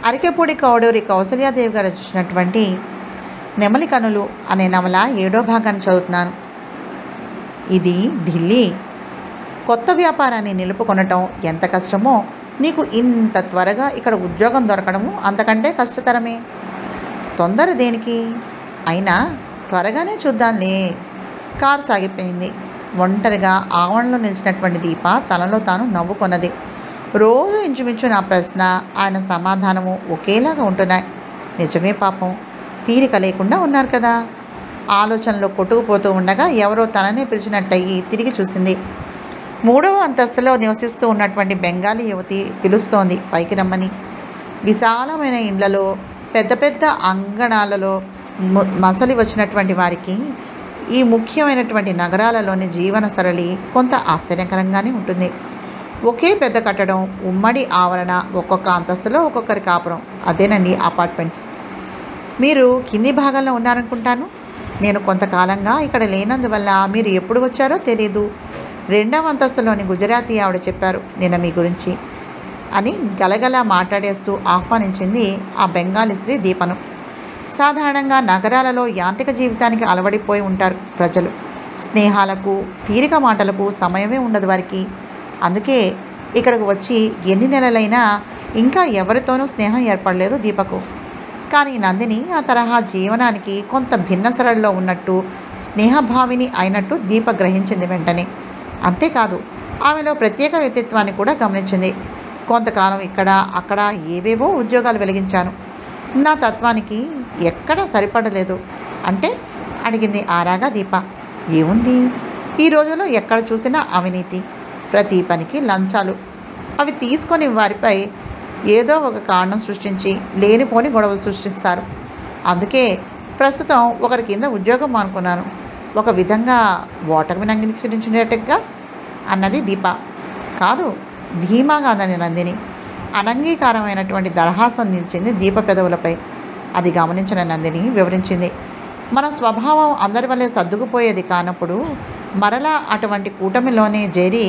అరికెపూడి కౌడూరి కౌసల్యాదేవి గారు రచించినటువంటి నెమలి కనులు అనే నవల ఏడో భాగాన్ని చదువుతున్నాను ఇది ఢిల్లీ కొత్త వ్యాపారాన్ని నిలుపుకొనటం ఎంత కష్టమో నీకు ఇంత త్వరగా ఇక్కడ ఉద్యోగం దొరకడము అంతకంటే కష్టతరమే తొందర దేనికి అయినా త్వరగానే చూద్దాంలే కారు సాగిపోయింది ఒంటరిగా ఆవరణలో నిలిచినటువంటి దీప తనలో తాను నవ్వుకొన్నది రోజు ఇంచుమించు నా ప్రశ్న ఆయన సమాధానము ఒకేలాగా ఉంటున్నాయి నిజమే పాపం తీరిక లేకుండా ఉన్నారు కదా ఆలోచనలో కొట్టుకుపోతూ ఉండగా ఎవరో తననే పిలిచినట్టయి తిరిగి చూసింది మూడవ అంతస్తులో నివసిస్తూ ఉన్నటువంటి బెంగాలీ యువతి పిలుస్తోంది పైకి రమ్మని విశాలమైన ఇండ్లలో పెద్ద పెద్ద అంగణాలలో ము- మసలి వచ్చినటువంటి వారికి ఈ ముఖ్యమైనటువంటి నగరాలలోని జీవన సరళి కొంత ఆశ్చర్యకరంగానే ఉంటుంది ఒకే పెద్ద కట్టడం ఉమ్మడి ఆవరణ ఒక్కొక్క అంతస్తులో ఒక్కొక్కరి కాపురం అదేనండి అపార్ట్మెంట్స్ మీరు కింది భాగంలో ఉన్నారనుకుంటాను నేను కొంతకాలంగా ఇక్కడ లేనందువల్ల మీరు ఎప్పుడు వచ్చారో తెలియదు రెండవ అంతస్తులోని గుజరాతీ ఆవిడ చెప్పారు నిన్న మీ గురించి అని గలగల మాట్లాడేస్తూ ఆహ్వానించింది ఆ బెంగాలీ స్త్రీ దీపను సాధారణంగా నగరాలలో యాంత్రిక జీవితానికి అలవడిపోయి ఉంటారు ప్రజలు స్నేహాలకు తీరిక మాటలకు సమయమే ఉండదు వారికి అందుకే ఇక్కడికి వచ్చి ఎన్ని నెలలైనా ఇంకా ఎవరితోనూ స్నేహం ఏర్పడలేదు దీపకు కానీ నందిని ఆ తరహా జీవనానికి కొంత భిన్న సరళిలో ఉన్నట్టు స్నేహభావిని అయినట్టు దీప గ్రహించింది వెంటనే అంతేకాదు ఆమెలో ప్రత్యేక వ్యక్తిత్వాన్ని కూడా గమనించింది కొంతకాలం ఇక్కడ అక్కడ ఏవేవో ఉద్యోగాలు వెలిగించాను నా తత్వానికి ఎక్కడా సరిపడలేదు అంటే అడిగింది ఆరాగా దీప ఏముంది ఈ రోజుల్లో ఎక్కడ చూసినా అవినీతి ప్రతి పనికి లంచాలు అవి తీసుకొని వారిపై ఏదో ఒక కారణం సృష్టించి లేనిపోని గొడవలు సృష్టిస్తారు అందుకే ప్రస్తుతం ఒకరి కింద ఉద్యోగం అనుకున్నాను ఒక విధంగా ఓటమి నంగిరించినట్టుగా అన్నది దీప కాదు ధీమాగా అన్నది నందిని అనంగీకారమైనటువంటి దరహాసం నిలిచింది దీప పెదవులపై అది గమనించిన నందిని వివరించింది మన స్వభావం అందరి వల్లే సర్దుకుపోయేది కానప్పుడు మరలా అటువంటి కూటమిలోనే చేరి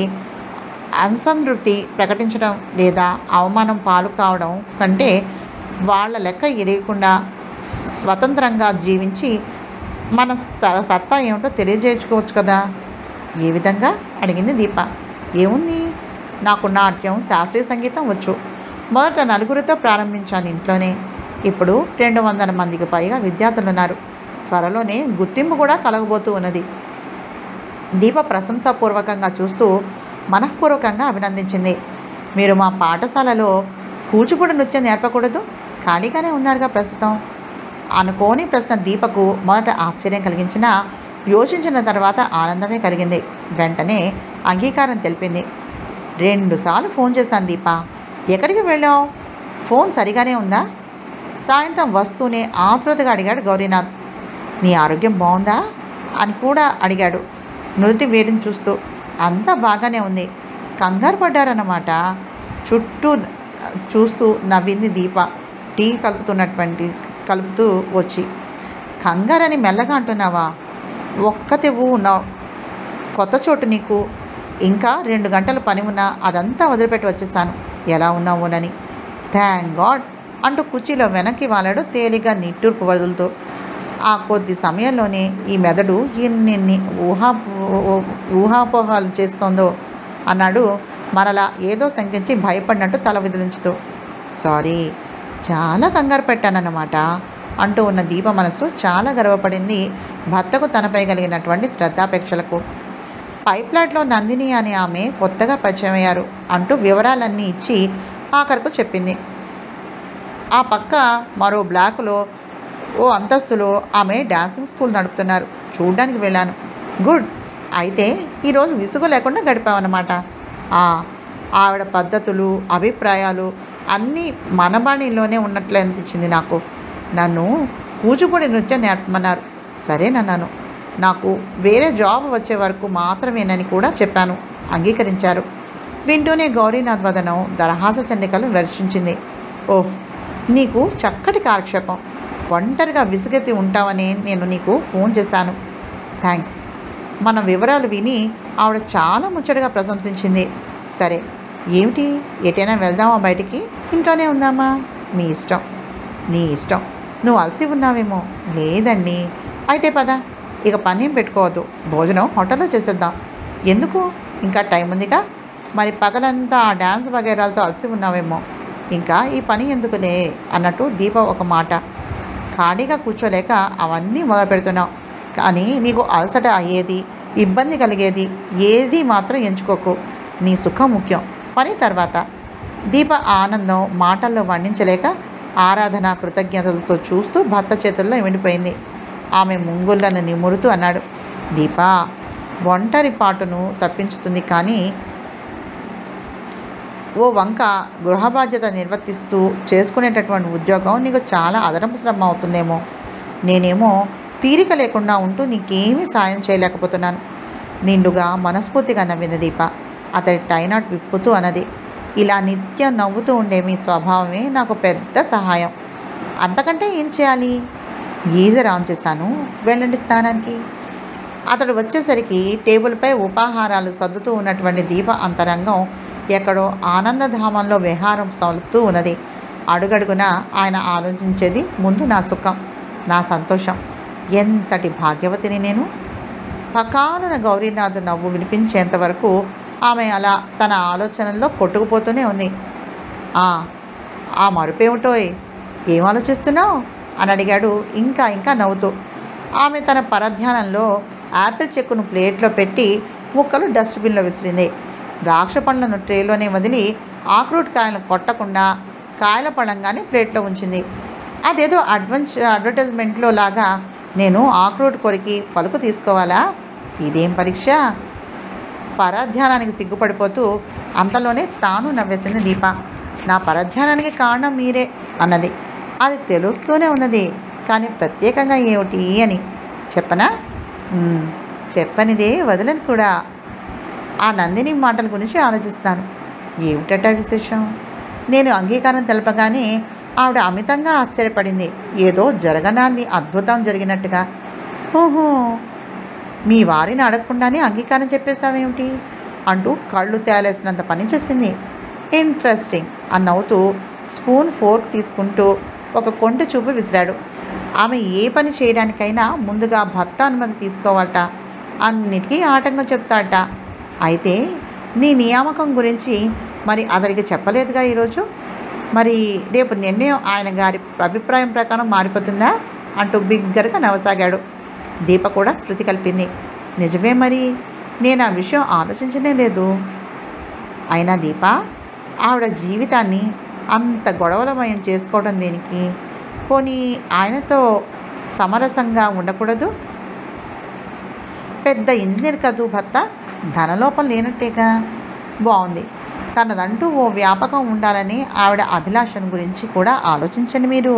అసంతృప్తి ప్రకటించడం లేదా అవమానం పాలు కావడం కంటే వాళ్ళ లెక్క ఎరగకుండా స్వతంత్రంగా జీవించి మన స- సత్తా ఏమిటో తెలియజేసుకోవచ్చు కదా ఏ విధంగా అడిగింది దీప ఏముంది నాకు నాట్యం శాస్త్రీయ సంగీతం వచ్చు మొదట నలుగురితో ప్రారంభించాను ఇంట్లోనే ఇప్పుడు రెండు వందల మందికి పైగా విద్యార్థులు ఉన్నారు త్వరలోనే గుర్తింపు కూడా కలగబోతూ ఉన్నది దీప ప్రశంసాపూర్వకంగా చూస్తూ మనఃపూర్వకంగా అభినందించింది మీరు మా పాఠశాలలో కూచిపూడి నృత్యం నేర్పకూడదు ఖాళీగానే ఉన్నారుగా ప్రస్తుతం అనుకోని ప్రశ్న దీపకు మొదట ఆశ్చర్యం కలిగించిన యోచించిన తర్వాత ఆనందమే కలిగింది వెంటనే అంగీకారం తెలిపింది రెండుసార్లు ఫోన్ చేశాను దీప ఎక్కడికి వెళ్ళావు ఫోన్ సరిగానే ఉందా సాయంత్రం వస్తూనే ఆతృతగా అడిగాడు గౌరీనాథ్ నీ ఆరోగ్యం బాగుందా అని కూడా అడిగాడు నుదుటి వేడిని చూస్తూ అంతా బాగానే ఉంది కంగారు పడ్డారన్నమాట చుట్టూ చూస్తూ నవ్వింది దీప టీ కలుపుతున్నటువంటి కలుపుతూ వచ్చి కంగారని మెల్లగా అంటున్నావా ఒక్కతివ్వు ఉన్నావు కొత్త చోటు నీకు ఇంకా రెండు గంటల పని ఉన్నా అదంతా వదిలిపెట్టి వచ్చేసాను ఎలా ఉన్నావునని థ్యాంక్ గాడ్ అంటూ కుర్చీలో వెనక్కి వాలాడు తేలిగా నిట్టూర్పు వదులుతూ ఆ కొద్ది సమయంలోనే ఈ మెదడు ఎన్నెన్ని ఊహా ఊహాపోహాలు చేస్తోందో అన్నాడు మరలా ఏదో శంకించి భయపడినట్టు తల విదిలించుతూ సారీ చాలా కంగారు పెట్టానన్నమాట అంటూ ఉన్న దీప మనసు చాలా గర్వపడింది భర్తకు తనపై కలిగినటువంటి శ్రద్ధాపేక్షలకు పైప్లాట్లో నందిని అనే ఆమె కొత్తగా పరిచయం అయ్యారు అంటూ వివరాలన్నీ ఇచ్చి ఆఖరకు చెప్పింది ఆ పక్క మరో బ్లాకులో ఓ అంతస్తులో ఆమె డాన్సింగ్ స్కూల్ నడుపుతున్నారు చూడ్డానికి వెళ్ళాను గుడ్ అయితే ఈరోజు విసుగు లేకుండా గడిపామన్నమాట ఆ, ఆవిడ పద్ధతులు అభిప్రాయాలు అన్నీ మనబాణిలోనే ఉన్నట్లే అనిపించింది నాకు నన్ను కూచిపూడి నృత్యం నేర్పమన్నారు సరేనన్నాను నాకు వేరే జాబ్ వచ్చే వరకు మాత్రమేనని కూడా చెప్పాను అంగీకరించారు వింటూనే గౌరీనాథ్ వదనం దరహాస చండికలు వెర్షించింది ఓహ్ నీకు చక్కటి కాలక్షేపం ఒంటరిగా విసుగెత్తి ఉంటావని నేను నీకు ఫోన్ చేశాను థ్యాంక్స్ మన వివరాలు విని ఆవిడ చాలా ముచ్చటగా ప్రశంసించింది సరే ఏమిటి ఎటైనా వెళ్దామా బయటికి ఇంట్లోనే ఉందామా మీ ఇష్టం నీ ఇష్టం నువ్వు అలసి ఉన్నావేమో లేదండి అయితే పద ఇక పని ఏం పెట్టుకోవద్దు భోజనం హోటల్లో చేసేద్దాం ఎందుకు ఇంకా టైం ఉందిగా మరి పగలంతా ఆ డ్యాన్స్ వగైరాలతో అలసి ఉన్నావేమో ఇంకా ఈ పని ఎందుకులే అన్నట్టు దీప ఒక మాట ఖాళీగా కూర్చోలేక అవన్నీ మొదలు పెడుతున్నావు కానీ నీకు అలసట అయ్యేది ఇబ్బంది కలిగేది ఏది మాత్రం ఎంచుకోకు నీ సుఖం ముఖ్యం పని తర్వాత దీప ఆనందం మాటల్లో వర్ణించలేక ఆరాధన కృతజ్ఞతలతో చూస్తూ భర్త చేతుల్లో ఎండిపోయింది ఆమె ముంగుళ్ళను నిమురుతూ అన్నాడు దీప ఒంటరి పాటును తప్పించుతుంది కానీ ఓ వంక గృహ బాధ్యత నిర్వర్తిస్తూ చేసుకునేటటువంటి ఉద్యోగం నీకు చాలా అదనపు శ్రమ అవుతుందేమో నేనేమో తీరిక లేకుండా ఉంటూ నీకేమీ సాయం చేయలేకపోతున్నాను నిండుగా మనస్ఫూర్తిగా నవ్వింది దీప అతడి టైనాట్ విప్పుతూ అన్నది ఇలా నిత్యం నవ్వుతూ ఉండే మీ స్వభావమే నాకు పెద్ద సహాయం అంతకంటే ఏం చేయాలి గీజర్ ఆన్ చేశాను వెళ్ళండి స్నానానికి అతడు వచ్చేసరికి టేబుల్పై ఉపాహారాలు సర్దుతూ ఉన్నటువంటి దీప అంతరంగం ఎక్కడో ఆనందధామంలో విహారం సలుపుతూ ఉన్నది అడుగడుగున ఆయన ఆలోచించేది ముందు నా సుఖం నా సంతోషం ఎంతటి భాగ్యవతిని నేను పకానున గౌరీనాథ్ నవ్వు వినిపించేంత వరకు ఆమె అలా తన ఆలోచనల్లో కొట్టుకుపోతూనే ఉంది "ఆ, ఆ మరుపేమిటోయ్ ఏం ఆలోచిస్తున్నావు అని అడిగాడు ఇంకా ఇంకా నవ్వుతూ ఆమె తన పరధ్యానంలో యాపిల్ చెక్కును ప్లేట్లో పెట్టి ముక్కలు డస్ట్బిన్లో విసిరింది ద్రాక్ష పండ్లను ట్రేలోనే వదిలి ఆక్రూట్ కాయలను కొట్టకుండా కాయల పళ్ళంగానే ప్లేట్లో ఉంచింది అదేదో అడ్వెంచ్ అడ్వర్టైజ్మెంట్లో లాగా నేను ఆక్రూట్ కొరికి పలుకు తీసుకోవాలా ఇదేం పరీక్ష పరధ్యానానికి సిగ్గుపడిపోతూ అంతలోనే తాను నవ్వేసింది దీప నా పరధ్యానానికి కారణం మీరే అన్నది అది తెలుస్తూనే ఉన్నది కానీ ప్రత్యేకంగా ఏమిటి అని చెప్పనా "మ్మ్, చెప్పనిదే వదలని కూడా ఆ నందిని మాటల గురించి ఆలోచిస్తాను ఏమిటట విశేషం నేను అంగీకారం తెలపగానే ఆవిడ అమితంగా ఆశ్చర్యపడింది ఏదో జరగనాన్ని అద్భుతం జరిగినట్టుగా ఓహో మీ వారిని అడగకుండానే అంగీకారం చెప్పేశావేమిటి అంటూ కళ్ళు తేలేసినంత పని చేసింది ఇంట్రెస్టింగ్ అని నవ్వుతూ స్పూన్ ఫోర్క్ తీసుకుంటూ ఒక కొంట చూపు విసిరాడు ఆమె ఏ పని చేయడానికైనా ముందుగా భర్త అనుమతి తీసుకోవాలట అన్నిటికీ ఆటంకం చెప్తాడట అయితే నీ నియామకం గురించి మరి అతనికి చెప్పలేదుగా ఈరోజు మరి రేపు నిర్ణయం ఆయన గారి అభిప్రాయం ప్రకారం మారిపోతుందా అంటూ బిగ్గరగా నవ్వసాగాడు దీప కూడా శృతి కలిపింది నిజమే మరి నేను ఆ విషయం ఆలోచించనే లేదు అయినా దీప ఆవిడ జీవితాన్ని అంత గొడవలమయం చేసుకోవడం దేనికి పోనీ ఆయనతో సమరసంగా ఉండకూడదు పెద్ద ఇంజనీర్ కదూ భర్త ధనలోపం లేనట్టేగా బాగుంది తనదంటూ ఓ వ్యాపకం ఉండాలని ఆవిడ అభిలాషను గురించి కూడా ఆలోచించండి మీరు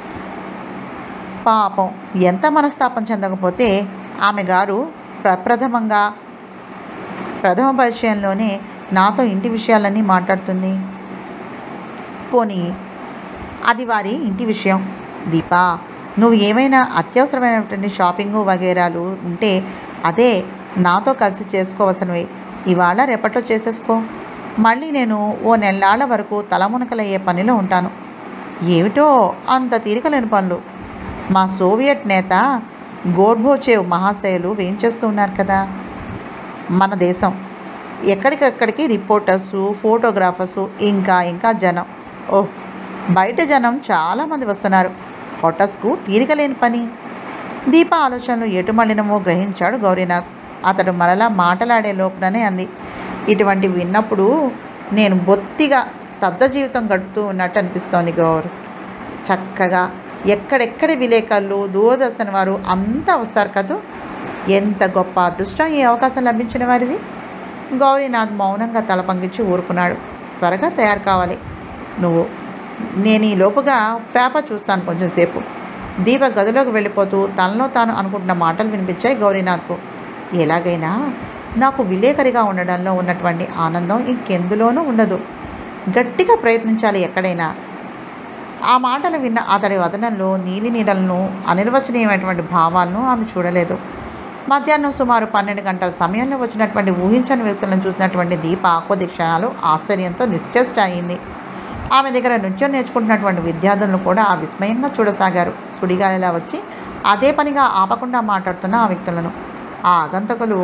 పాపం ఎంత మనస్తాపం చెందకపోతే ఆమె గారు ప్రప్రథమంగా ప్రథమ పరిచయంలోనే నాతో ఇంటి విషయాలన్నీ మాట్లాడుతుంది పోనీ అది వారి ఇంటి విషయం దీపా నువ్వు ఏమైనా అత్యవసరమైనటువంటి షాపింగు వగేరాలు ఉంటే అదే నాతో కలిసి చేసుకోవలసినవి ఇవాళ రేపట్లో చేసేసుకో మళ్ళీ నేను ఓ నెల్లాళ్ళ వరకు తలమునకలయ్యే పనిలో ఉంటాను ఏమిటో అంత తీరికలేని పనులు మా సోవియట్ నేత గోర్బోచేవ్ మహాశయులు వేయించేస్తూ ఉన్నారు కదా మన దేశం ఎక్కడికెక్కడికి రిపోర్టర్సు ఫోటోగ్రాఫర్సు ఇంకా ఇంకా జనం ఓహ్ బయట జనం చాలామంది వస్తున్నారు హొటస్కు తీరికలేని పని దీప ఆలోచనలు ఎటు మళ్ళినమో గ్రహించాడు గౌరీనాథ్ అతడు మరలా మాటలాడే లోపుననే అంది ఇటువంటి విన్నప్పుడు నేను బొత్తిగా స్తబ్ద జీవితం గడుపుతూ ఉన్నట్టు అనిపిస్తోంది గౌర్ చక్కగా ఎక్కడెక్కడి విలేకరులు దూరదర్శన్ వారు అంతా వస్తారు కదూ ఎంత గొప్ప అదృష్టం ఈ అవకాశం లభించిన వారిది గౌరీనాథ్ మౌనంగా తల పంగించి ఊరుకున్నాడు త్వరగా తయారు కావాలి నువ్వు నేను ఈ లోపుగా పేపర్ చూస్తాను కొంచెంసేపు దీప గదిలోకి వెళ్ళిపోతూ తనలో తాను అనుకుంటున్న మాటలు వినిపించాయి గౌరీనాథ్కు ఎలాగైనా నాకు విలేకరిగా ఉండడంలో ఉన్నటువంటి ఆనందం ఇంకెందులోనూ ఉండదు గట్టిగా ప్రయత్నించాలి ఎక్కడైనా ఆ మాటలు విన్న అతడి వదనంలో నీలి నీడలను అనిర్వచనీయమైనటువంటి భావాలను ఆమె చూడలేదు మధ్యాహ్నం సుమారు పన్నెండు గంటల సమయంలో వచ్చినటువంటి ఊహించని వ్యక్తులను చూసినటువంటి దీప కొద్ది క్షణాలు ఆశ్చర్యంతో నిశ్చేష్ట అయింది ఆమె దగ్గర నృత్యం నేర్చుకుంటున్నటువంటి విద్యార్థులను కూడా ఆ విస్మయంగా చూడసాగారు సుడిగాలిలా వచ్చి అదే పనిగా ఆపకుండా మాట్లాడుతున్న ఆ వ్యక్తులను ఆ ఆగంతకులు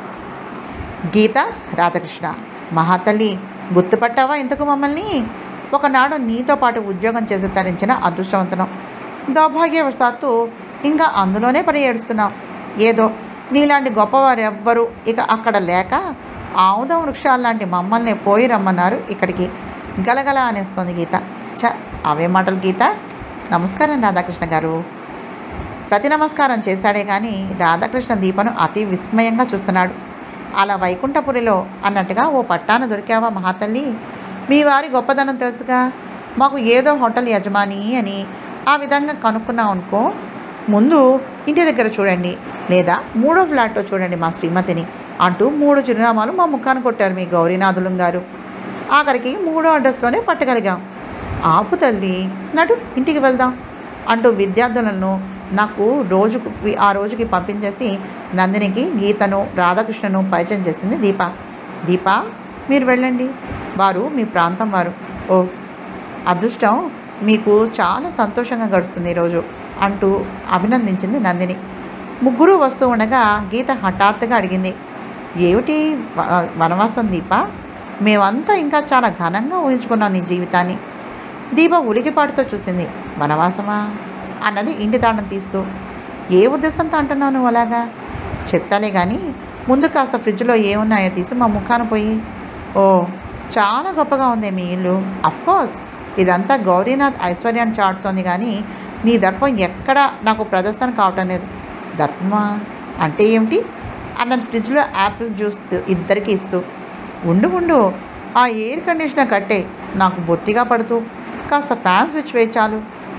గీత రాధాకృష్ణ మహాతల్లి గుర్తుపట్టావా ఇంతకు మమ్మల్ని ఒకనాడు నీతో పాటు ఉద్యోగం చేసి తరించిన అదృష్టవంతులం దౌర్భాగ్యవశాత్తు ఇంకా అందులోనే పడి ఏడుస్తున్నాం ఏదో నీలాంటి గొప్పవారు ఎవ్వరు ఇక అక్కడ లేక ఆముదం వృక్షాలు లాంటి మమ్మల్ని పోయి రమ్మన్నారు ఇక్కడికి గలగల అనేస్తోంది గీత చ అవే మాటలు గీత నమస్కారం రాధాకృష్ణ గారు ప్రతి నమస్కారం చేశాడే కానీ రాధాకృష్ణ దీపను అతి విస్మయంగా చూస్తున్నాడు అలా వైకుంఠపురిలో అన్నట్టుగా ఓ పట్టాన దొరికావా మహాతల్లి మీ వారి గొప్పదనం తెలుసుగా మాకు ఏదో హోటల్ యజమాని అని ఆ విధంగా కనుక్కున్నాం అనుకో ముందు ఇంటి దగ్గర చూడండి లేదా మూడో ఫ్లాట్లో చూడండి మా శ్రీమతిని అంటూ మూడు చిరునామాలు మా ముఖాన్ని కొట్టారు మీ గౌరీనాథులం గారు ఆఖరికి మూడో అడ్రస్లోనే పట్టగలిగాం ఆపు తల్లి నడు ఇంటికి వెళ్దాం అంటూ విద్యార్థులను నాకు రోజుకు ఆ రోజుకి పంపించేసి నందినికి గీతను రాధాకృష్ణను పరిచయం చేసింది దీప దీప మీరు వెళ్ళండి వారు మీ ప్రాంతం వారు ఓ అదృష్టం మీకు చాలా సంతోషంగా గడుస్తుంది ఈరోజు అంటూ అభినందించింది నందిని ముగ్గురు వస్తూ ఉండగా గీత హఠాత్తుగా అడిగింది ఏమిటి వ- వనవాసం దీప మేమంతా ఇంకా చాలా ఘనంగా ఊహించుకున్నాం నీ జీవితాన్ని దీప ఉలికిపాటుతో చూసింది వనవాసమా అన్నది ఇంటి తాళం తీస్తూ ఏ ఉద్దేశంతో అంటున్నావు నువ్వు అలాగా చెప్తాలే కానీ ముందు కాస్త ఫ్రిడ్జ్లో ఏమున్నాయో తీసి మా ముఖాన పోయి ఓ చాలా గొప్పగా ఉంది మీ ఇల్లు కోర్స్ ఇదంతా గౌరీనాథ్ ఐశ్వర్యాన్ని చాటుతోంది కానీ నీ దర్పం ఎక్కడా నాకు ప్రదర్శన కావటం లేదు దర్పమా అంటే ఏమిటి అన్నది ఫ్రిడ్జ్లో యాపిల్ జ్యూస్ ఇద్దరికి ఇస్తూ ఉండు ఉండు ఆ ఎయిర్ కండిషనర్ కట్టే నాకు బొత్తిగా పడుతూ కాస్త ఫ్యాన్ స్విచ్ వేయి చాలు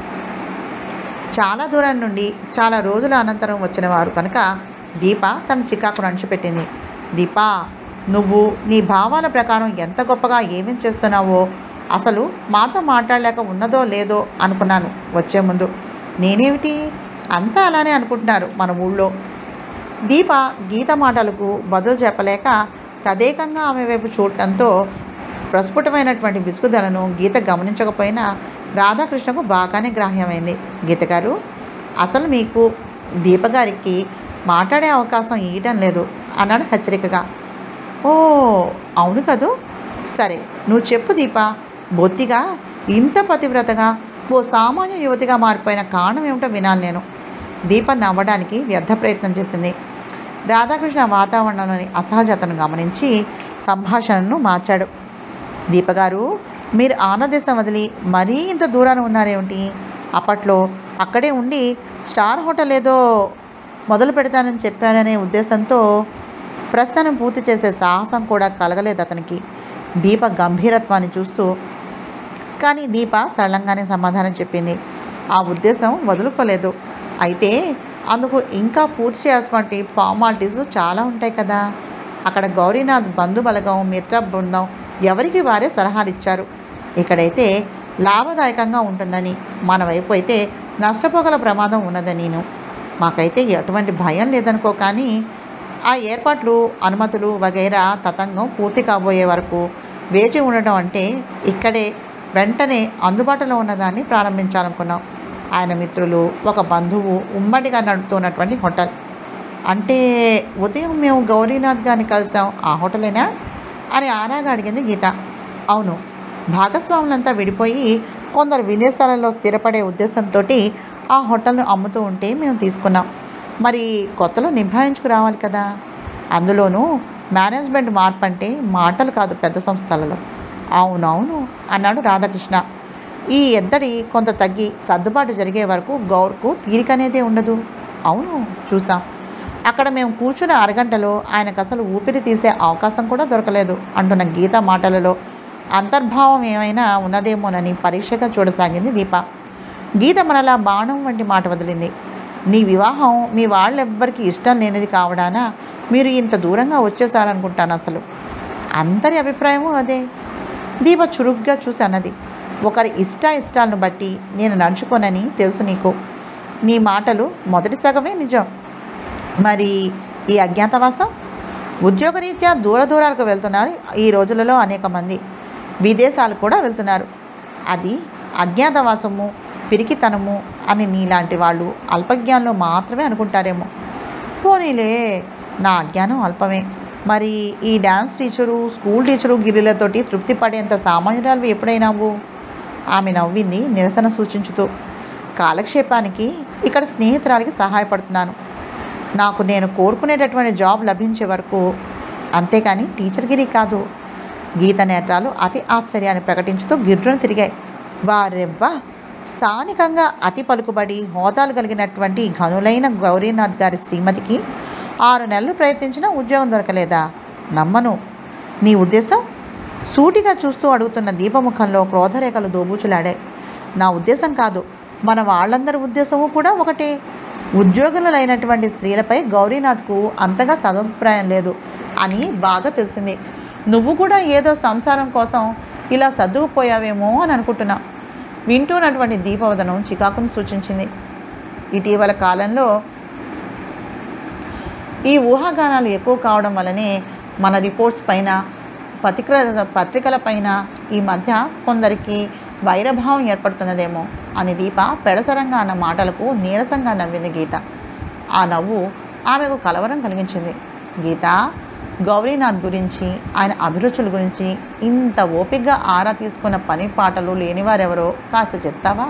చాలా దూరం నుండి చాలా రోజుల అనంతరం వచ్చిన వారు కనుక దీప తన చికాకును అణిచిపెట్టింది దీప నువ్వు నీ భావాల ప్రకారం ఎంత గొప్పగా ఏమేం చేస్తున్నావో అసలు మాతో మాట్లాడలేక ఉన్నదో లేదో అనుకున్నాను వచ్చే ముందు నేనేమిటి అంతా అలానే అనుకుంటున్నారు మన ఊళ్ళో దీప గీత మాటలకు బదులు చెప్పలేక తదేకంగా ఆమె వైపు చూడటంతో ప్రస్ఫుటమైనటువంటి విసుగుదలను గీత గమనించకపోయినా రాధాకృష్ణకు బాగానే గ్రాహ్యమైంది గీత గారు అసలు మీకు దీప గారికి మాట్లాడే అవకాశం ఇవ్వటం లేదు అన్నాడు హెచ్చరికగా ఓ అవును కదూ సరే నువ్వు చెప్పు దీప బొత్తిగా ఇంత పతివ్రతగా ఓ సామాన్య యువతిగా మారిపోయిన కారణం ఏమిటో వినాలి నేను దీప నవ్వడానికి వ్యర్థ ప్రయత్నం చేసింది రాధాకృష్ణ వాతావరణంలోని అసహజతను గమనించి సంభాషణను మార్చాడు దీపగారు మీరు ఆంధ్రదేశం వదిలి మరీ ఇంత దూరాన ఉన్నారేమిటి అప్పట్లో అక్కడే ఉండి స్టార్ హోటల్ ఏదో మొదలు పెడతానని చెప్పారనే ఉద్దేశంతో ప్రస్థానం పూర్తి చేసే సాహసం కూడా కలగలేదు అతనికి దీప గంభీరత్వాన్ని చూస్తూ కానీ దీప సరళంగానే సమాధానం చెప్పింది ఆ ఉద్దేశం వదులుకోలేదు అయితే అందుకు ఇంకా పూర్తి చేయాల్సినటువంటి ఫార్మాలిటీస్ చాలా ఉంటాయి కదా అక్కడ గౌరీనాథ్ బంధు బలగం మిత్ర బృందం ఎవరికి వారే సలహాలు ఇచ్చారు ఇక్కడైతే లాభదాయకంగా ఉంటుందని మన వైపు అయితే నష్టపోగల ప్రమాదం ఉన్నదనిను మాకైతే ఎటువంటి భయం లేదనుకో కానీ ఆ ఏర్పాట్లు అనుమతులు వగైరా తతంగం పూర్తి కాబోయే వరకు వేచి ఉండటం అంటే ఇక్కడే వెంటనే అందుబాటులో ఉన్నదాన్ని ప్రారంభించాలనుకున్నాం ఆయన మిత్రులు ఒక బంధువు ఉమ్మడిగా నడుపుతున్నటువంటి హోటల్ అంటే ఉదయం మేము గౌరీనాథ్ గారిని కలిసాం ఆ హోటలేనా అని ఆరాగా అడిగింది గీత అవును భాగస్వాములంతా విడిపోయి కొందరు విదేశాలలో స్థిరపడే ఉద్దేశంతో ఆ హోటల్ను అమ్ముతూ ఉంటే మేము తీసుకున్నాం మరి కొత్తలో నిభాయించుకు రావాలి కదా అందులోనూ మేనేజ్మెంట్ మార్పు అంటే మాటలు కాదు పెద్ద సంస్థలలో అవునవును అన్నాడు రాధాకృష్ణ ఈ ఎద్దడి కొంత తగ్గి సర్దుబాటు జరిగే వరకు గౌర్కు తీరికనేదే ఉండదు అవును చూసాం అక్కడ మేము కూర్చున్న అరగంటలో ఆయనకు అసలు ఊపిరి తీసే అవకాశం కూడా దొరకలేదు అంటున్న గీత మాటలలో అంతర్భావం ఏమైనా ఉన్నదేమోనని పరీక్షగా చూడసాగింది దీప గీత మనలా బాణం వంటి మాట వదిలింది నీ వివాహం మీ వాళ్ళెవ్వరికి ఇష్టం లేనిది కావడాన మీరు ఇంత దూరంగా వచ్చేసారనుకుంటాను అసలు అందరి అభిప్రాయము అదే దీప చురుగ్గా చూసి అన్నది ఒకరి ఇష్ట ఇష్టాలను బట్టి నేను నడుచుకోనని తెలుసు నీకు నీ మాటలు మొదటి సగమే నిజం మరి ఈ అజ్ఞాతవాసం ఉద్యోగరీత్యా దూర దూరాలకు వెళ్తున్నారు ఈ రోజులలో అనేక మంది విదేశాలు కూడా వెళ్తున్నారు అది అజ్ఞాతవాసము పిరికితనము అని నీలాంటి వాళ్ళు అల్పజ్ఞానంలో మాత్రమే అనుకుంటారేమో పోనీలే నా అజ్ఞానం అల్పమే మరి ఈ డ్యాన్స్ టీచరు స్కూల్ టీచరు గిరిలతోటి తృప్తి పడేంత సామాన్యురాలు ఎప్పుడైనావు ఆమె నవ్వింది నిరసన సూచించుతూ కాలక్షేపానికి ఇక్కడ స్నేహితురాలికి సహాయపడుతున్నాను నాకు నేను కోరుకునేటటువంటి జాబ్ లభించే వరకు అంతేకాని టీచర్ గిరి కాదు గీత నేత్రాలు అతి ఆశ్చర్యాన్ని ప్రకటించుతూ గిర్రును తిరిగాయి వారెవ్వా స్థానికంగా అతి పలుకుబడి హోదాలు కలిగినటువంటి ఘనులైన గౌరీనాథ్ గారి శ్రీమతికి ఆరు నెలలు ప్రయత్నించినా ఉద్యోగం దొరకలేదా నమ్మను నీ ఉద్దేశం సూటిగా చూస్తూ అడుగుతున్న దీపముఖంలో క్రోధరేఖలు దోబూచులాడాయి నా ఉద్దేశం కాదు మన వాళ్ళందరి ఉద్దేశము కూడా ఒకటే ఉద్యోగులైనటువంటి స్త్రీలపై గౌరీనాథ్కు అంతగా సదభిప్రాయం లేదు అని బాగా తెలిసింది నువ్వు కూడా ఏదో సంసారం కోసం ఇలా సర్దుకుపోయావేమో అని అనుకుంటున్నా వింటూనటువంటి దీపవదనం చికాకును సూచించింది ఇటీవల కాలంలో ఈ ఊహాగానాలు ఎక్కువ కావడం వల్లనే మన రిపోర్ట్స్ పైన పత్రిక పత్రికల పైన ఈ మధ్య కొందరికి వైరభావం ఏర్పడుతున్నదేమో అని దీప పెడసరంగా అన్న మాటలకు నీరసంగా నవ్వింది గీత ఆ నవ్వు ఆమెకు కలవరం కలిగించింది గీత గౌరీనాథ్ గురించి ఆయన అభిరుచుల గురించి ఇంత ఓపిగ్గా ఆరా తీసుకున్న పని పాటలు లేనివారెవరో కాస్త చెప్తావా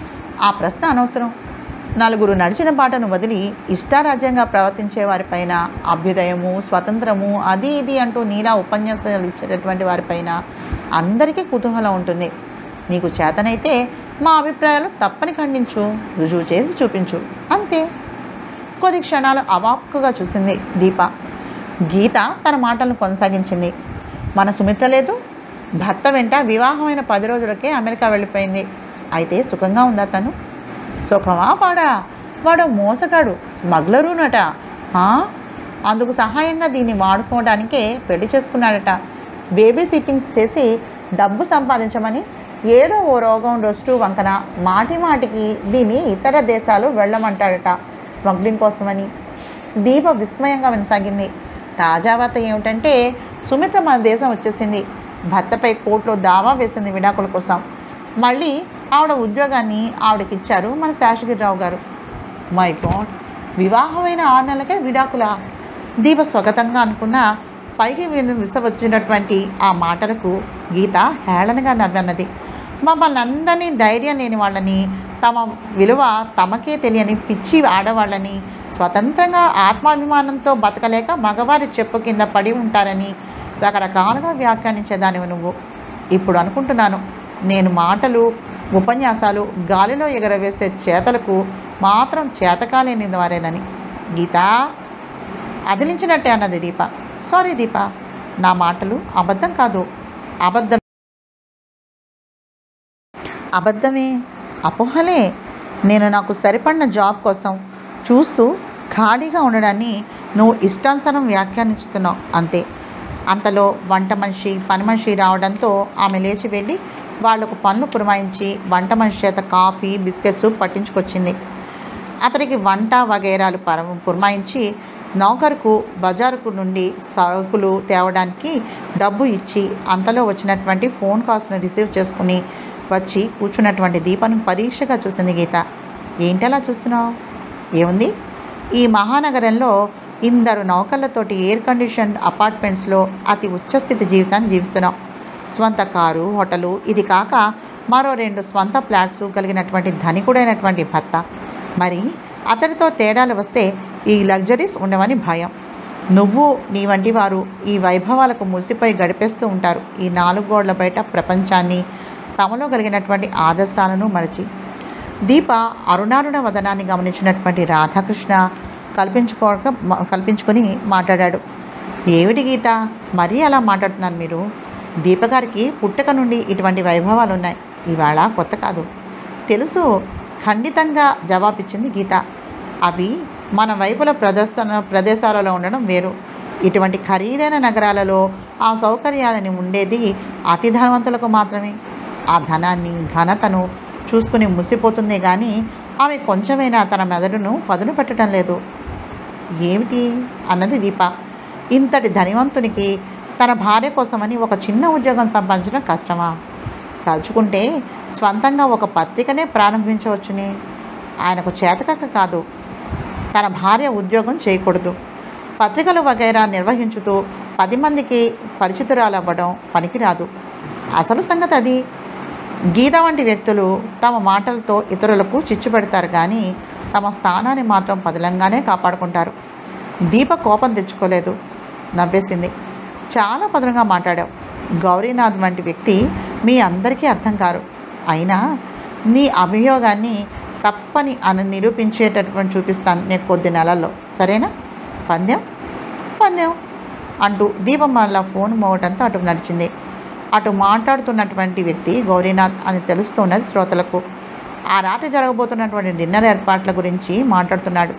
ఆ ప్రశ్న అనవసరం నలుగురు నడిచిన బాటను వదిలి ఇష్టారాజ్యంగా ప్రవర్తించే వారిపైన అభ్యుదయము స్వతంత్రము అది ఇది అంటూ నీలా ఉపన్యాసాలు ఇచ్చేటటువంటి వారిపైన అందరికీ కుతూహలం ఉంటుంది నీకు చేతనైతే మా అభిప్రాయాలు తప్పని ఖండించు రుజువు చేసి చూపించు అంతే కొద్ది క్షణాలు అవాక్కుగా చూసింది దీప గీత తన మాటలను కొనసాగించింది మన సుమిత్ర లేదు భర్త వెంట వివాహమైన పది రోజులకే అమెరికా వెళ్ళిపోయింది అయితే సుఖంగా ఉందా తను సుఖమా పాడా వాడు మోసగాడు స్మగ్లరునట ఆ? అందుకు సహాయంగా దీన్ని వాడుకోవడానికే పెళ్లి చేసుకున్నాడట బేబీ సిట్టింగ్స్ చేసి డబ్బు సంపాదించమని ఏదో ఓ రోగం రొస్టు వంకన మాటి మాటికి దీన్ని ఇతర దేశాలు వెళ్ళమంటాడట స్మగ్లింగ్ కోసమని దీప విస్మయంగా వినసాగింది తాజా వార్త ఏమిటంటే సుమిత్ర మన దేశం వచ్చేసింది భర్తపై కోర్టులో దావా వేసింది విడాకుల కోసం మళ్ళీ ఆవిడ ఉద్యోగాన్ని ఆవిడకి ఇచ్చారు మన శేషగిరిరావు గారు మై గాడ్ వివాహమైన ఆరు నెలలకే విడాకుల దీప స్వగతంగా అనుకున్న పైకి విన- విసవచ్చినటువంటి ఆ మాటలకు గీత హేళనగా నవ్వన్నది మమ్మల్ని అందరినీ ధైర్యం లేని వాళ్ళని తమ విలువ తమకే తెలియని పిచ్చి ఆడవాళ్ళని స్వతంత్రంగా ఆత్మాభిమానంతో బతకలేక మగవారి చెప్పు కింద పడి ఉంటారని రకరకాలుగా వ్యాఖ్యానించేదానివి నువ్వు ఇప్పుడు అనుకుంటున్నాను నేను మాటలు ఉపన్యాసాలు గాలిలో ఎగరవేసే చేతలకు మాత్రం చేతకాలేని వారేనని గీత అదిలించినట్టే అన్నది దీప సారీ దీప నా మాటలు అబద్ధం కాదు అబద్ధం అబద్ధమే అపోహలే నేను నాకు సరిపడిన జాబ్ కోసం చూస్తూ ఖాళీగా ఉండడాన్ని నువ్వు ఇష్టానుసారం వ్యాఖ్యానించుతున్నావు అంతే అంతలో వంట మనిషి పని మనిషి రావడంతో ఆమె లేచి వెళ్ళి వాళ్లకు పనులు పురమాయించి వంట మనిషి చేత కాఫీ బిస్కెట్స్ పట్టించుకొచ్చింది అతనికి వంట వగైరాలు పర పురమాయించి నౌకరుకు బజారుకు నుండి సరుకులు తేవడానికి డబ్బు ఇచ్చి అంతలో వచ్చినటువంటి ఫోన్ కాల్స్ను రిసీవ్ చేసుకుని వచ్చి కూర్చున్నటువంటి దీపను పరీక్షగా చూసింది గీత ఏంటలా చూస్తున్నావు ఏముంది ఈ మహానగరంలో ఇందరు నౌకర్లతోటి ఎయిర్ కండిషన్ అపార్ట్మెంట్స్లో అతి ఉచ్చస్థితి జీవితాన్ని జీవిస్తున్నాం స్వంత కారు హోటలు ఇది కాక మరో రెండు స్వంత ఫ్లాట్స్ కలిగినటువంటి ధనికుడైనటువంటి భర్త మరి అతడితో తేడాలు వస్తే ఈ లగ్జరీస్ ఉండవని భయం నువ్వు నీ వంటి వారు ఈ వైభవాలకు మురిసిపోయి గడిపేస్తూ ఉంటారు ఈ నాలుగు గోడల బయట ప్రపంచాన్ని తమలో కలిగినటువంటి ఆదర్శాలను మరచి దీప అరుణారుణ వదనాన్ని గమనించినటువంటి రాధాకృష్ణ కల్పించుకోక మ- కల్పించుకొని మాట్లాడాడు ఏమిటి గీత మరీ అలా మాట్లాడుతున్నారు మీరు దీపగారికి పుట్టక నుండి ఇటువంటి వైభవాలు ఉన్నాయి ఇవాళ కొత్త కాదు తెలుసు ఖండితంగా జవాబిచ్చింది గీత అవి మన వైపుల ప్రదర్శన ప్రదేశాలలో ఉండడం వేరు ఇటువంటి ఖరీదైన నగరాలలో ఆ సౌకర్యాలని ఉండేది అతి ధనవంతులకు మాత్రమే ఆ ధనాన్ని ఘనతను చూసుకుని ముసిపోతుందే కానీ ఆమె కొంచెమైనా తన మెదడును పదును పెట్టడం లేదు ఏమిటి అన్నది దీప ఇంతటి ధనివంతునికి తన భార్య కోసమని ఒక చిన్న ఉద్యోగం సంపాదించడం కష్టమా తలుచుకుంటే స్వంతంగా ఒక పత్రికనే ప్రారంభించవచ్చునే ఆయనకు చేతకక్క కాదు తన భార్య ఉద్యోగం చేయకూడదు పత్రికలు వగైరా నిర్వహించుతూ పది మందికి పరిచితురాలవ్వడం పనికిరాదు అసలు సంగతి అది గీత వంటి వ్యక్తులు తమ మాటలతో ఇతరులకు చిచ్చు పెడతారు కానీ తమ స్థానాన్ని మాత్రం పదిలంగానే కాపాడుకుంటారు దీప కోపం తెచ్చుకోలేదు నవ్వేసింది చాలా పదునుగా మాట్లాడావు గౌరీనాథ్ వంటి వ్యక్తి మీ అందరికీ అర్థం కారు అయినా నీ అభియోగాన్ని తప్పని అని నిరూపించేటటువంటి చూపిస్తాను నేను కొద్ది నెలల్లో సరేనా పందెం పందెం అంటూ దీపం మళ్ళా ఫోన్ మోగటంతో అటు నడిచింది అటు మాట్లాడుతున్నటువంటి వ్యక్తి గౌరీనాథ్ అని తెలుస్తున్నది శ్రోతలకు ఆ రాత్రి జరగబోతున్నటువంటి డిన్నర్ ఏర్పాట్ల గురించి మాట్లాడుతున్నాడు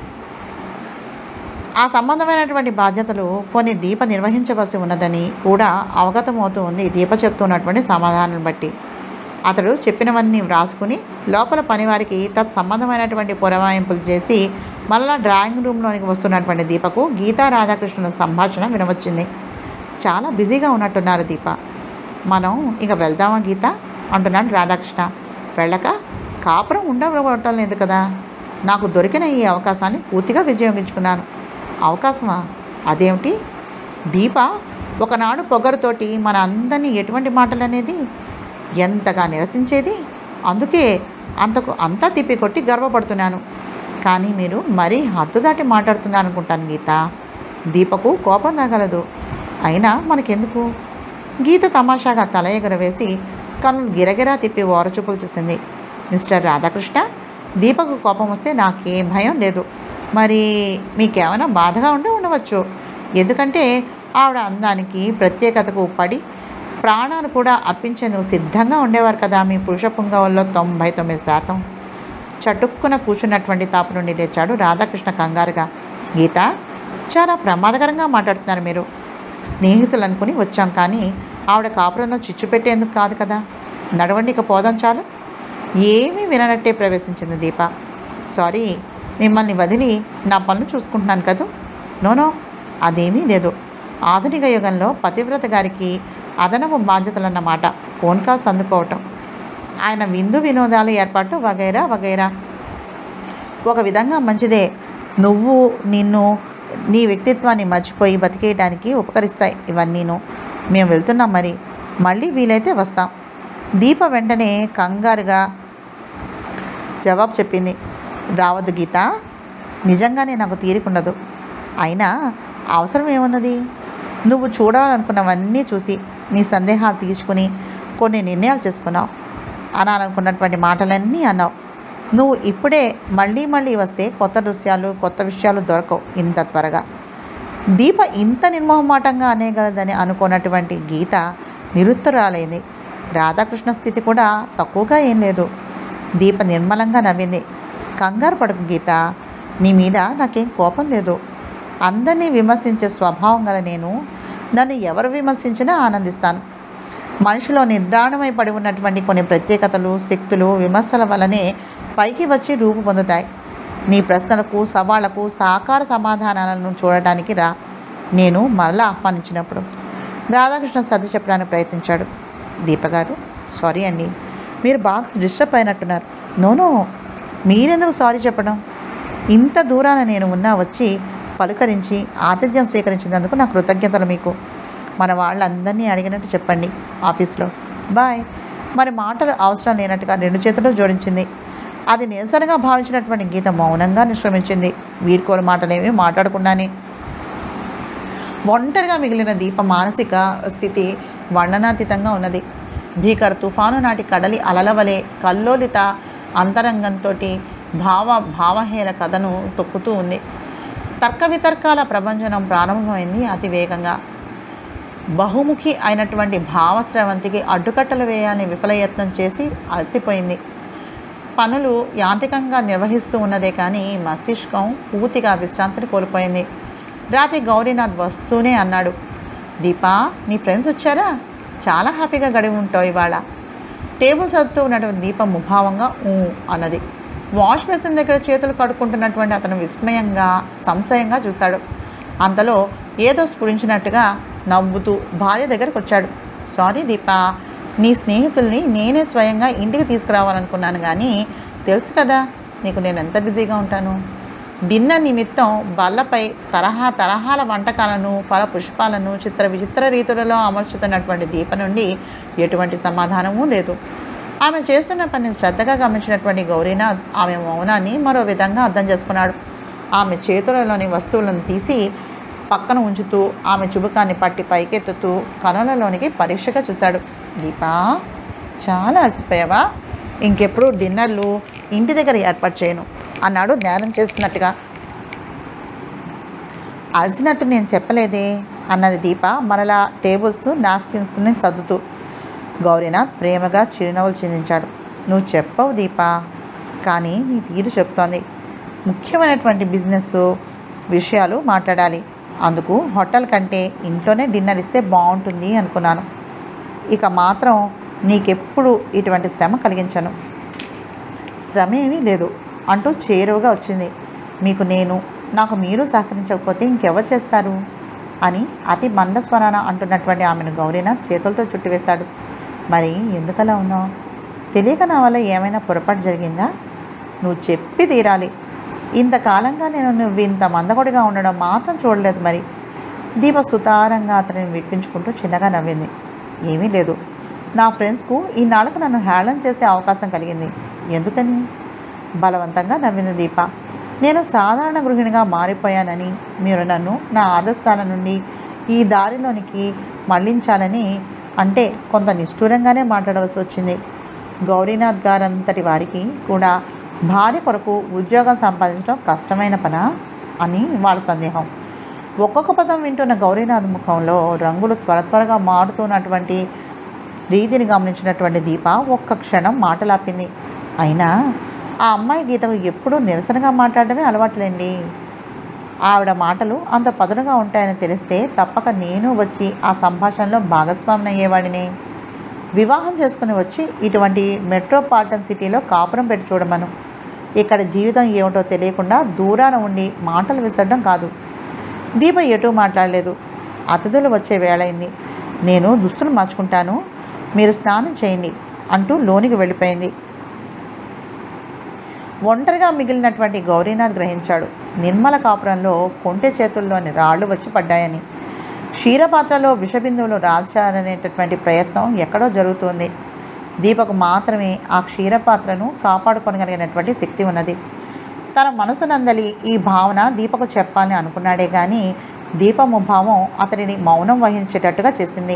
ఆ సంబంధమైనటువంటి బాధ్యతలు కొన్ని దీప నిర్వహించవలసి ఉన్నదని కూడా అవగతమవుతూ ఉంది దీప చెప్తున్నటువంటి సమాధానం బట్టి అతడు చెప్పినవన్నీ వ్రాసుకుని లోపల పనివారికి తత్సంబంధమైనటువంటి పురమాయింపులు చేసి మళ్ళా డ్రాయింగ్ రూమ్లోనికి వస్తున్నటువంటి దీపకు గీతా రాధాకృష్ణుల సంభాషణ వినవచ్చింది చాలా బిజీగా ఉన్నట్టున్నారు దీప మనం ఇక వెళ్దామా గీత అంటున్నాడు రాధాకృష్ణ వెళ్ళక కాపురం ఉండవటం లేదు కదా నాకు దొరికిన ఈ అవకాశాన్ని పూర్తిగా వినియోగించుకున్నాను అవకాశమా అదేమిటి దీప ఒకనాడు పొగరుతోటి మన అందరినీ ఎటువంటి మాటలు అనేది ఎంతగా నిరసించేది అందుకే అంతకు అంతా తిప్పికొట్టి గర్వపడుతున్నాను కానీ మీరు మరీ హద్దు దాటి మాట్లాడుతున్నారు అనుకుంటాను గీత దీపకు కోపం రాగలదు అయినా మనకెందుకు గీత తమాషాగా తల ఎగరవేసి కన్నులు గిరగిరా తిప్పి ఓరచూపులు చూసింది మిస్టర్ రాధాకృష్ణ దీపకు కోపం వస్తే నాకేం భయం లేదు మరి మీకేమైనా బాధగా ఉండి ఉండవచ్చు ఎందుకంటే ఆవిడ అందానికి ప్రత్యేకతకు పడి ప్రాణాలు కూడా అర్పించేందుకు సిద్ధంగా ఉండేవారు కదా మీ పురుష పుంగవుల్లో తొంభై తొమ్మిది శాతం చటుక్కున కూర్చున్నటువంటి తాపు నుండి లేచాడు రాధాకృష్ణ కంగారుగా గీత చాలా ప్రమాదకరంగా మాట్లాడుతున్నారు మీరు స్నేహితులు అనుకుని వచ్చాం కానీ ఆవిడ కాపురంలో చిచ్చు పెట్టేందుకు కాదు కదా నడవండి ఇక పోదాం చాలు ఏమీ విననట్టే ప్రవేశించింది దీప సారీ మిమ్మల్ని వదిలి నా పనులు చూసుకుంటున్నాను కదూ నోనో అదేమీ లేదు ఆధునిక యుగంలో పతివ్రత గారికి అదనపు బాధ్యతలన్నమాట ఫోన్ కాల్స్ అందుకోవటం ఆయన విందు వినోదాల ఏర్పాటు వగైరా వగైరా ఒక విధంగా మంచిదే నువ్వు నిన్ను నీ వ్యక్తిత్వాన్ని మర్చిపోయి బతికేయడానికి ఉపకరిస్తాయి ఇవన్నీను మేము వెళ్తున్నాం మరి మళ్ళీ వీలైతే వస్తాం దీప వెంటనే కంగారుగా జవాబు చెప్పింది రావద్దు గీత నిజంగానే నాకు తీరికుండదు అయినా అవసరం ఏమున్నది నువ్వు చూడాలనుకున్నవన్నీ చూసి నీ సందేహాలు తీర్చుకుని కొన్ని నిర్ణయాలు చేసుకున్నావు అనాలనుకున్నటువంటి మాటలన్నీ అన్నావు నువ్వు ఇప్పుడే మళ్ళీ మళ్ళీ వస్తే కొత్త దృశ్యాలు కొత్త విషయాలు దొరకవు ఇంత త్వరగా దీప ఇంత నిర్మోహమాటంగా అనేగలదని అనుకున్నటువంటి గీత నిరుత్తరాలైంది రాధాకృష్ణ స్థితి కూడా తక్కువగా ఏం లేదు దీప నిర్మలంగా నవ్వింది కంగారు పడకు గీత నీ మీద నాకేం కోపం లేదు అందరినీ విమర్శించే స్వభావం గల నేను నన్ను ఎవరు విమర్శించినా ఆనందిస్తాను మనిషిలో నిర్ధారణమై పడి ఉన్నటువంటి కొన్ని ప్రత్యేకతలు శక్తులు విమర్శల వల్లనే పైకి వచ్చి రూపు పొందుతాయి నీ ప్రశ్నలకు సవాళ్లకు సాకార సమాధానాలను చూడటానికి రా నేను మరలా ఆహ్వానించినప్పుడు రాధాకృష్ణ సర్ది చెప్పడానికి ప్రయత్నించాడు దీపగారు సారీ అండి మీరు బాగా డిస్టర్బ్ అయినట్టున్నారు నోనో మీరెందుకు సారీ చెప్పడం ఇంత దూరాన నేను ఉన్నా వచ్చి పలుకరించి ఆతిథ్యం స్వీకరించినందుకు నా కృతజ్ఞతలు మీకు మన వాళ్ళందరినీ అడిగినట్టు చెప్పండి ఆఫీస్లో బాయ్ మరి మాటలు అవసరం లేనట్టుగా రెండు చేతులు జోడించింది అది నిరసనగా భావించినటువంటి గీత మౌనంగా నిష్క్రమించింది వీడ్కోలు మాటలేమి మాట్లాడకుండానే ఒంటరిగా మిగిలిన దీప మానసిక స్థితి వర్ణనాతీతంగా ఉన్నది భీకర తుఫాను నాటి కడలి అలలవలే కల్లోలిత అంతరంగంతో భావ భావహేళ కథను తొక్కుతూ ఉంది తర్క వితర్కాల ప్రభంజనం ప్రారంభమైంది అతి వేగంగా బహుముఖి అయినటువంటి భావస్రవంతికి అడ్డుకట్టలు వేయాలని విఫలయత్నం చేసి అలసిపోయింది పనులు యాంత్రికంగా నిర్వహిస్తూ ఉన్నదే కానీ మస్తిష్కం పూర్తిగా విశ్రాంతిని కోల్పోయింది రాత్రి గౌరీనాథ్ వస్తూనే అన్నాడు దీపా నీ ఫ్రెండ్స్ వచ్చారా చాలా హ్యాపీగా గడివి ఉంటావు ఇవాళ టేబుల్ సర్దుతూ ఉన్నటువంటి దీపం ముభావంగా ఊ అన్నది వాష్ బేసిన్ దగ్గర చేతులు కడుక్కుంటున్నటువంటి అతను విస్మయంగా సంశయంగా చూశాడు అంతలో ఏదో స్ఫురించినట్టుగా నవ్వుతూ భార్య దగ్గరకు వచ్చాడు సారీ దీప నీ స్నేహితుల్ని నేనే స్వయంగా ఇంటికి తీసుకురావాలనుకున్నాను కానీ తెలుసు కదా నీకు నేను ఎంత బిజీగా ఉంటాను డిన్నర్ నిమిత్తం బల్లపై తరహా తరహాల వంటకాలను ఫల పుష్పాలను చిత్ర విచిత్ర రీతులలో అమర్చుతున్నటువంటి దీప నుండి ఎటువంటి సమాధానమూ లేదు ఆమె చేస్తున్న పని శ్రద్ధగా గమనించినటువంటి గౌరీనాథ్ ఆమె మౌనాన్ని మరో విధంగా అర్థం చేసుకున్నాడు ఆమె చేతులలోని వస్తువులను తీసి పక్కన ఉంచుతూ ఆమె చుబుకాన్ని పట్టి పైకెత్తుతూ కనులలోనికి పరీక్షగా చూశాడు దీపా చాలా అలసిపోయావా ఇంకెప్పుడు డిన్నర్లు ఇంటి దగ్గర ఏర్పాటు చేయను అన్నాడు ధ్యానం చేస్తున్నట్టుగా అలసినట్టు నేను చెప్పలేదే అన్నది దీప మరలా టేబుల్స్ నాప్కిన్స్ని సర్దుతూ గౌరీనాథ్ ప్రేమగా చిరునవ్వులు చిందించాడు నువ్వు చెప్పవు దీప కానీ నీ తీరు చెప్తోంది ముఖ్యమైనటువంటి బిజినెస్ విషయాలు మాట్లాడాలి అందుకు హోటల్ కంటే ఇంట్లోనే డిన్నర్ ఇస్తే బాగుంటుంది అనుకున్నాను ఇక మాత్రం నీకెప్పుడు ఇటువంటి శ్రమ కలిగించను శ్రమ ఏమీ లేదు అంటూ చేరువగా వచ్చింది మీకు నేను నాకు మీరు సహకరించకపోతే ఇంకెవరు చేస్తారు అని అతి మందస్వరాన అంటున్నటువంటి ఆమెను గౌరీనాథ్ చేతులతో చుట్టివేశాడు మరి ఎందుకలా ఉన్నావు తెలియక నా వల్ల ఏమైనా పొరపాటు జరిగిందా నువ్వు చెప్పి తీరాలి ఇంతకాలంగా నేను నువ్వు ఇంత మందకొడిగా ఉండడం మాత్రం చూడలేదు మరి దీప సుతారంగా అతనిని విడిపించుకుంటూ చిన్నగా నవ్వింది ఏమీ లేదు నా ఫ్రెండ్స్కు ఈ నాళ్ళకు నన్ను హేళన చేసే అవకాశం కలిగింది ఎందుకని బలవంతంగా నవ్వింది దీప నేను సాధారణ గృహిణిగా మారిపోయానని మీరు నన్ను నా ఆదర్శాల నుండి ఈ దారిలోనికి మళ్లించాలని అంటే కొంత నిష్ఠూరంగానే మాట్లాడవలసి వచ్చింది గౌరీనాథ్ గారంతటి వారికి కూడా భార్య కొరకు ఉద్యోగం సంపాదించడం కష్టమైన పనా అని వాళ్ళ సందేహం ఒక్కొక్క పదం వింటున్న గౌరీనాథ్ ముఖంలో రంగులు త్వర త్వరగా మారుతున్నటువంటి రీతిని గమనించినటువంటి దీప ఒక్క క్షణం మాటలాపింది అయినా ఆ అమ్మాయి గీతకు ఎప్పుడూ నిరసనగా మాట్లాడడమే అలవాట్లేండి ఆవిడ మాటలు అంత పదునుగా ఉంటాయని తెలిస్తే తప్పక నేను వచ్చి ఆ సంభాషణలో భాగస్వామిని అయ్యేవాడిని వివాహం చేసుకుని వచ్చి ఇటువంటి మెట్రోపాలిటన్ సిటీలో కాపురం పెట్టి చూడమను ఇక్కడ జీవితం ఏమిటో తెలియకుండా దూరాన ఉండి మాటలు విసరడం కాదు దీప ఎటూ మాట్లాడలేదు అతిథులు వచ్చే వేళైంది నేను దుస్తులు మార్చుకుంటాను మీరు స్నానం చేయండి అంటూ లోనికి వెళ్ళిపోయింది ఒంటరిగా మిగిలినటువంటి గౌరీనాథ్ గ్రహించాడు నిర్మల కాపురంలో కొంటె చేతుల్లోని రాళ్ళు వచ్చి పడ్డాయని క్షీరపాత్రలో విషబిందువులు రాల్చాలనేటటువంటి ప్రయత్నం ఎక్కడో జరుగుతుంది దీపకు మాత్రమే ఆ క్షీరపాత్రను కాపాడుకోగలిగినటువంటి శక్తి ఉన్నది తన మనసునందలి ఈ భావన దీపకు చెప్పాలని అనుకున్నాడే కానీ దీపముభావం అతడిని మౌనం వహించేటట్టుగా చేసింది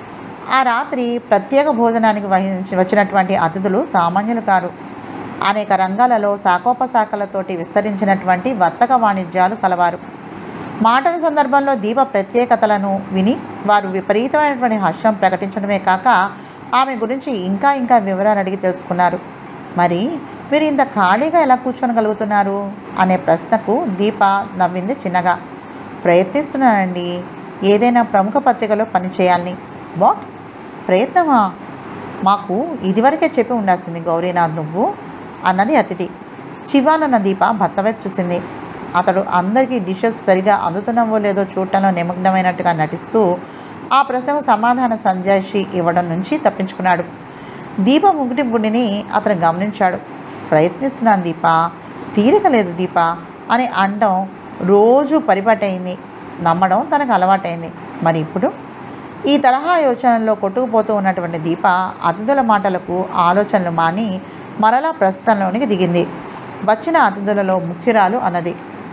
ఆ రాత్రి ప్రత్యేక భోజనానికి వహించి వచ్చినటువంటి అతిథులు సామాన్యులు కారు అనేక రంగాలలో శాఖోపశాఖలతోటి విస్తరించినటువంటి వర్తక వాణిజ్యాలు కలవారు మాటల సందర్భంలో దీప ప్రత్యేకతలను విని వారు విపరీతమైనటువంటి హర్షం ప్రకటించడమే కాక ఆమె గురించి ఇంకా ఇంకా వివరాలు అడిగి తెలుసుకున్నారు మరి మీరు ఇంత ఖాళీగా ఎలా కూర్చోనగలుగుతున్నారు అనే ప్రశ్నకు దీప నవ్వింది చిన్నగా ప్రయత్నిస్తున్నానండి ఏదైనా ప్రముఖ పత్రికలో పనిచేయాలని వాట్ ప్రయత్నమా మాకు ఇదివరకే చెప్పి ఉండాల్సింది గౌరీనాథ్ నువ్వు అన్నది అతిథి చివాలన్న దీప భర్త వైపు చూసింది అతడు అందరికీ డిషెస్ సరిగా అందుతున్నావో లేదో చూడటంలో నిమగ్నమైనట్టుగా నటిస్తూ ఆ ప్రశ్నకు సమాధాన సంజాయిషి ఇవ్వడం నుంచి తప్పించుకున్నాడు దీప ముగిటి బుడిని అతను గమనించాడు ప్రయత్నిస్తున్నాను దీప తీరిక లేదు దీప అని అనడం రోజు పరిపాటైంది నమ్మడం తనకు అలవాటైంది మరి ఇప్పుడు ఈ తరహా యోచనల్లో కొట్టుకుపోతూ ఉన్నటువంటి దీప అతిథుల మాటలకు ఆలోచనలు మాని మరలా ప్రస్తుతంలోనికి దిగింది వచ్చిన అతిథులలో ముఖ్యురాలు అన్నది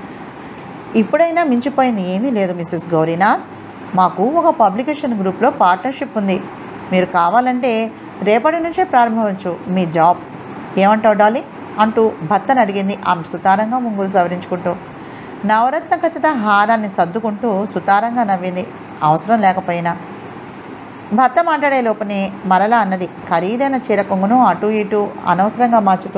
ఇప్పుడైనా మించిపోయింది ఏమీ లేదు మిస్సెస్ గౌరీనాథ్ మాకు ఒక పబ్లికేషన్ గ్రూప్లో పార్ట్నర్షిప్ ఉంది మీరు కావాలంటే రేపటి నుంచే ప్రారంభించు మీ జాబ్ ఏమంటావు డాలి అంటూ భర్తను అడిగింది ఆమె సుతారంగా ముంగులు సవరించుకుంటూ నవరత్న ఖచ్చిత హారాన్ని సర్దుకుంటూ సుతారంగా నవ్వింది అవసరం లేకపోయినా భర్త మాట్లాడే లోపనే మరలా అన్నది ఖరీదైన చీర కొంగును అటు ఇటు అనవసరంగా మార్చుతూ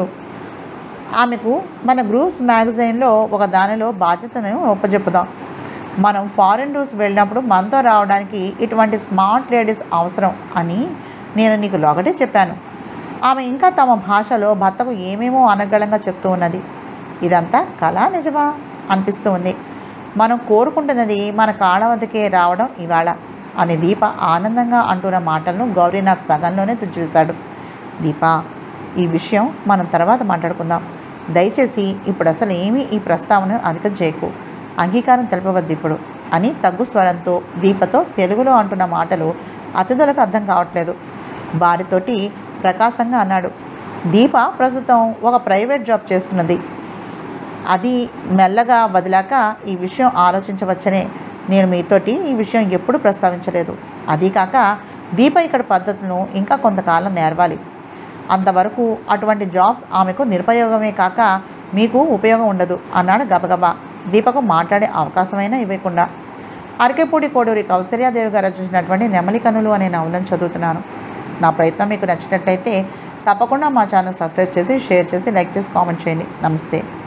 ఆమెకు మన గ్రూప్స్ మ్యాగజైన్లో ఒక దానిలో బాధ్యతను ఒప్పజెప్పుదాం మనం ఫారిన్ టూర్స్ వెళ్ళినప్పుడు మనతో రావడానికి ఇటువంటి స్మార్ట్ లేడీస్ అవసరం అని నేను నీకు ఒకటే చెప్పాను ఆమె ఇంకా తమ భాషలో భర్తకు ఏమేమో అనర్గళంగా చెప్తూ ఉన్నది ఇదంతా కళా నిజమా అనిపిస్తూ ఉంది మనం కోరుకుంటున్నది మన కాళ్ళ వద్దకే రావడం ఇవాళ అని దీప ఆనందంగా అంటున్న మాటలను గౌరీనాథ్ సగంలోనే తుచ్చివేశాడు దీప ఈ విషయం మనం తర్వాత మాట్లాడుకుందాం దయచేసి ఇప్పుడు అసలు ఏమీ ఈ ప్రస్తావన అధికం చేయకు అంగీకారం తెలపవద్దు ఇప్పుడు అని తగ్గు స్వరంతో దీపతో తెలుగులో అంటున్న మాటలు అతిథులకు అర్థం కావట్లేదు వారితోటి ప్రకాశంగా అన్నాడు దీప ప్రస్తుతం ఒక ప్రైవేట్ జాబ్ చేస్తున్నది అది మెల్లగా వదిలాక ఈ విషయం ఆలోచించవచ్చనే నేను మీతోటి ఈ విషయం ఎప్పుడు ప్రస్తావించలేదు అదీ కాక దీప ఇక్కడ పద్ధతులను ఇంకా కొంతకాలం నేర్వాలి అంతవరకు అటువంటి జాబ్స్ ఆమెకు నిరుపయోగమే కాక మీకు ఉపయోగం ఉండదు అన్నాడు గబగబా దీపకు మాట్లాడే అవకాశమైనా ఇవ్వకుండా అరకెపూడి కోడూరి కౌసల్యాదేవి గారు రచించినటువంటి నెమలి కనులు అనే నవలను చదువుతున్నాను నా ప్రయత్నం మీకు నచ్చినట్లయితే తప్పకుండా మా ఛానల్ సబ్స్క్రైబ్ చేసి షేర్ చేసి లైక్ చేసి కామెంట్ చేయండి నమస్తే